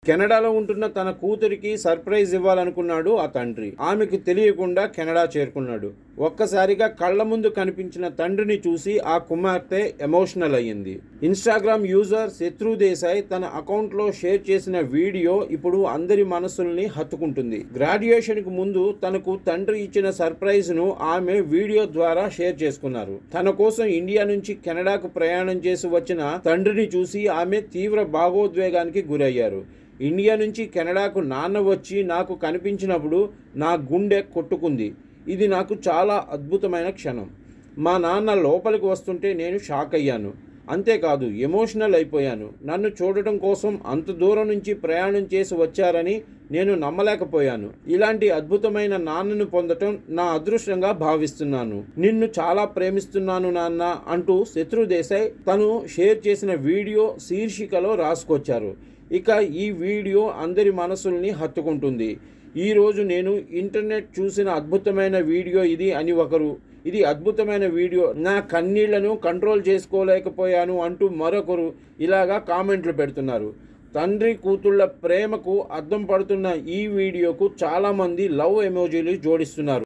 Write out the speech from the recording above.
కెనడాలో ఉంటున్న తన కూతురికి సర్ప్రైజ్ ఇవ్వాలనుకున్నాడు ఆ తండ్రి ఆమెకు తెలియకుండా కెనడా చేరుకున్నాడు ఒక్కసారిగా కళ్ళ ముందు కనిపించిన తండ్రిని చూసి ఆ కుమార్తె ఎమోషనల్ అయ్యింది ఇన్స్టాగ్రామ్ యూజర్ శత్రు దేశాయ్ తన అకౌంట్లో షేర్ చేసిన వీడియో ఇప్పుడు అందరి మనసుల్ని హత్తుకుంటుంది గ్రాడ్యుయేషన్ కు ముందు తనకు తండ్రి ఇచ్చిన సర్ప్రైజ్ ను ఆమె వీడియో ద్వారా షేర్ చేసుకున్నారు తన కోసం ఇండియా నుంచి కెనడాకు ప్రయాణం చేసి వచ్చిన తండ్రిని చూసి ఆమె తీవ్ర భావోద్వేగానికి గురయ్యారు ఇండియా నుంచి కెనడాకు నాన్న వచ్చి నాకు కనిపించినప్పుడు నా గుండె కొట్టుకుంది ఇది నాకు చాలా అద్భుతమైన క్షణం మా నాన్న లోపలికి వస్తుంటే నేను షాక్ అయ్యాను అంతేకాదు ఎమోషనల్ అయిపోయాను నన్ను చూడటం కోసం అంత దూరం నుంచి ప్రయాణం చేసి వచ్చారని నేను నమ్మలేకపోయాను ఇలాంటి అద్భుతమైన నాన్నను పొందటం నా అదృష్టంగా భావిస్తున్నాను నిన్ను చాలా ప్రేమిస్తున్నాను నాన్న అంటూ శత్రు దేశాయ్ తను షేర్ చేసిన వీడియో శీర్షికలో రాసుకొచ్చారు ఇక ఈ వీడియో అందరి మనసుల్ని హత్తుకుంటుంది ఈరోజు నేను ఇంటర్నెట్ చూసిన అద్భుతమైన వీడియో ఇది అని ఒకరు ఇది అద్భుతమైన వీడియో నా కన్నీళ్లను కంట్రోల్ చేసుకోలేకపోయాను అంటూ మరొకరు ఇలాగా కామెంట్లు పెడుతున్నారు తండ్రి కూతుళ్ళ ప్రేమకు అద్దం పడుతున్న ఈ వీడియోకు చాలామంది లవ్ ఎమోజీలు జోడిస్తున్నారు